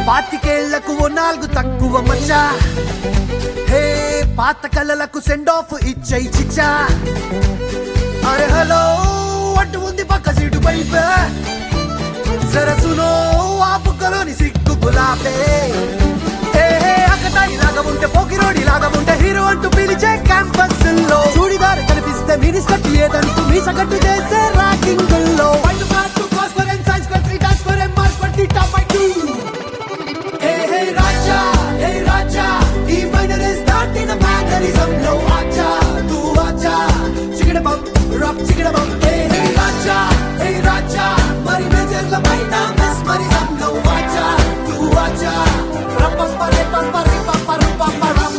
పాతికేళ్లకు ఓ నాలుగు తక్కువ మచ్చా హే పాత కళలకు సెండ్ ఆఫ్ ఇచ్చై చిచ్చా అరే హలో అటు ఉంది పక్క సీటు పైపే సరసులో ఆపుకలోని సిగ్గు గులాబే హే హే అక్కటాయి లాగా ఉంటే పోకిరోడి లాగా ఉంటే హీరో అంటూ పిలిచే క్యాంపస్ లో చూడిదారు కనిపిస్తే మినీ స్కట్ ఏదంటూ మీ సగట్టు చేసే ర్యాకింగ్ లో పండు పాటు కాస్కోరెన్ సైన్స్ కట్రీ డాస్కోరెన్ మార్స్ పట్టి టాప్ బై టూ hey hey Raja hey Raja ఈ minor is not in mannerism లో ఆచా తూ ఆచా చిగడ బం రప్ చిగడ బం హే హే రాజా హే రాజా మరి మేజర్ల పైన మెస్మరిజం లో ఆచా తూ ఆచా రప్ పరే పరే పరే పరం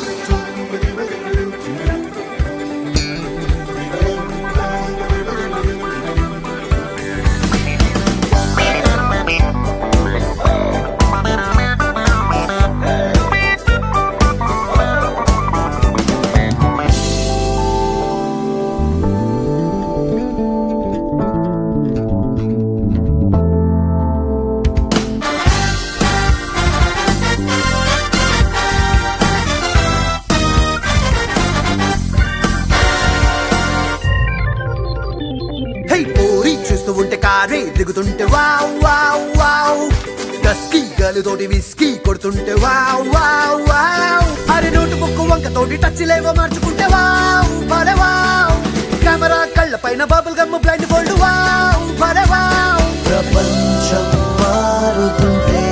హే పోరి చూస్తూ ఉంటే కారే దిగుతుంటే వావ్ వావ్ వావ్ డస్కీ గలుతోటి విస్కీ కొడుతుంటే వావ్ వావ్ వావ్ అరే నోటు బుక్కు వంక తోటి టచ్ లేవో మార్చుకుంటే వావ్ భలే వావ్ కెమెరా కళ్ళ పైన bubble gum blindfold wow భలే వావ్ ప్రపంచం మారుతుంటే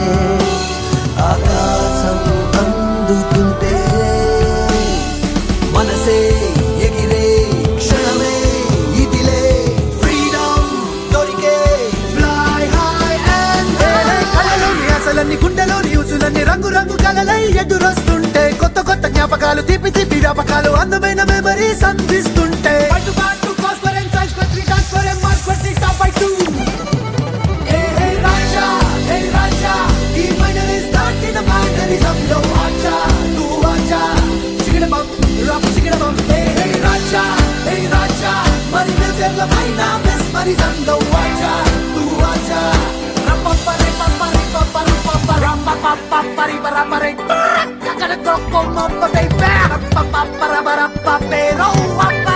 ఆకాశం అందుతుంటే మనసే ఎగిరే క్షణమే ఇదిలే ఫ్రీడమ్ దొరికే ఫ్లై హై అండ్ కళ్ళలోని ఆశలన్నీ గుండెలోని ఊసులన్నీ రంగు రంగు కలలై ఎదురొస్తుంటే కొత్త కొత్త జ్ఞాపకాలు తీపి తీపి జ్ఞాపకాలు అందమైన మెమరీస్ అందిస్తుంటే పట్టు పట్టు కాస్పరెన్ సైన్స్ కొత్త కాస్పరెన్ మార్క్ కొత్త టాప్ బై టూ hey hey Raja hey Raja ఈ minor is not in mannerism లో ఆచా తూ ఆచా చిగడ బం రప్ చిగడ బం హే హే రాజా హే రాజా మరి నజర్ల పైన మెస్మరిజం లో ఆచా తూ ఆచా రప్ప పరే పప్పరే పప్పరు పప్ప రప్ప పప్ప పరి పర పరే కకడ కొక్కో మొప్ప బేబే రప్ప పప్పర బర పప్పేరో అప్ప